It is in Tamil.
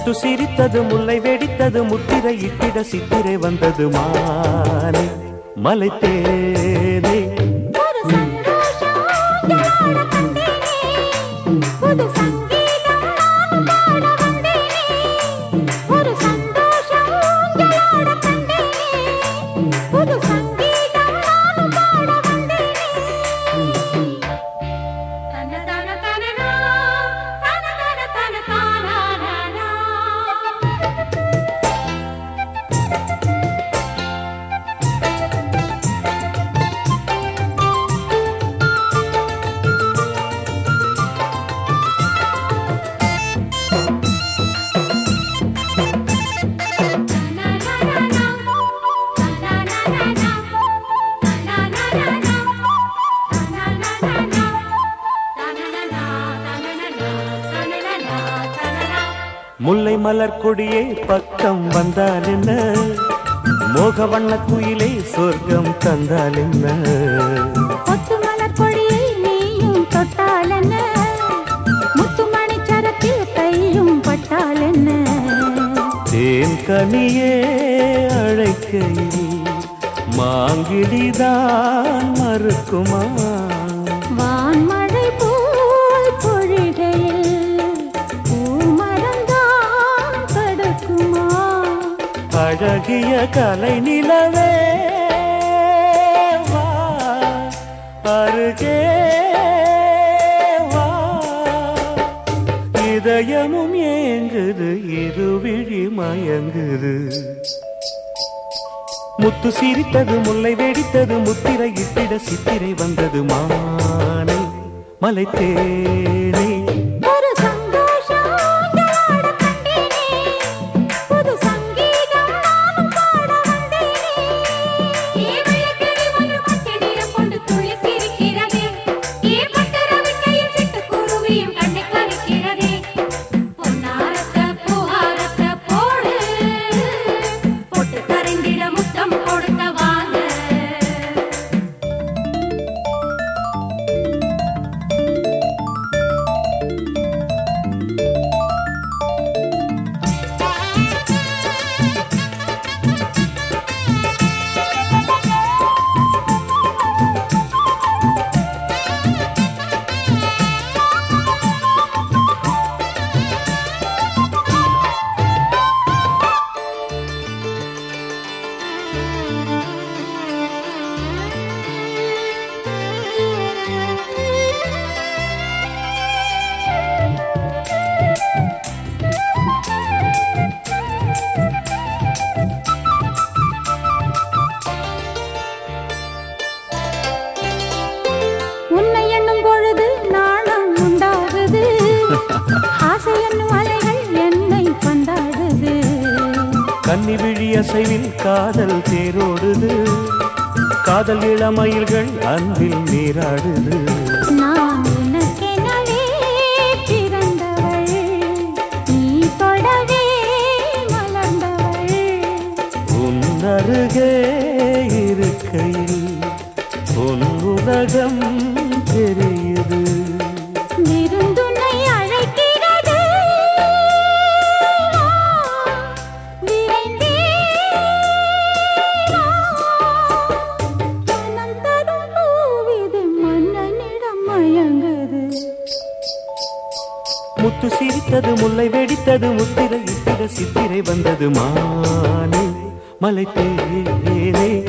முத்து சிரித்தது முல்லை வெடித்தது முத்திரை இட்டிட சித்திரை வந்தது மானே மலை தேனே ஒரு சந்தோஷம் யாழ கண்டேனே புது சங்கீதம் நானும் பாட வந்தேனே ஒரு சந்தோஷம் யாழ கண்டேனே புது சங்கீதம் நானும் பாட வந்தேனே தன தன தனனா தன தன தன தானானா முல்லை மலர் கொடியே பக்கம் வந்தால் என்ன மோக வண்ண குயிலே சொர்க்கம் தந்தால் என்ன கொத்து மலர் கொடியை நீயும் தொட்டால் என்ன முத்துமணி சரத்தில் கையும் பட்டால் என்ன தேன் கனியே அழைக்கையில் மாங்கிடிதான் மறுக்குமா வான்மழை போல் பொழிகையில் பூமரந்தான் தடுக்குமா அழகிய கலை நிலவே வா அருகே வா இதயமும் ஏங்குது இருவிழி மயங்குது முத்து சிரித்தது முல்லை வெடித்தது முத்திரை இட்டிட சித்திரை வந்தது மானே மலை தேனே ஒரு சந்தோஷம் யாழ கண்டேனே புது சங்கீதம் நானும் பாட வந்தேனே ஏ விளக்கடி ஒரு பச்சை நிறம் கொண்டு துள்ளி சிரிக்கிறதே ஏ பட்டரவிக்கையில் சிட்டுக்குருவியும் கண்ணை பறிக்கிறதே பொன்னாரத்த பூஹாரத்த போடு பொட்டு கரைந்திட முத்தம் கொடுத்த வாங்க உன்னை எண்ணும் பொழுது நாணம் உண்டாகுது ஆசை என்னும் அலைகள் என்னை பந்தாடுது கன்னி விழி அசைவில் காதல் தேரோடுது காதல் இளமயில்கள் அன்பில் நீராடுது நான் உனக்கெனவே பிறந்தவள் நீ தொடவே மலர்ந்தவள் உன்னருகே இருக்கையில் உன் உலகம் தெரியுது விருந்துனை அழைக்கிறது வா, விரைந்தே வா. மனம் தரும் பூவிது மன்னனிடம் மயங்குது முத்து சிரித்தது முல்லை வெடித்தது முத்திரை இட்டிட சித்திரை வந்தது மானே மலை தேனே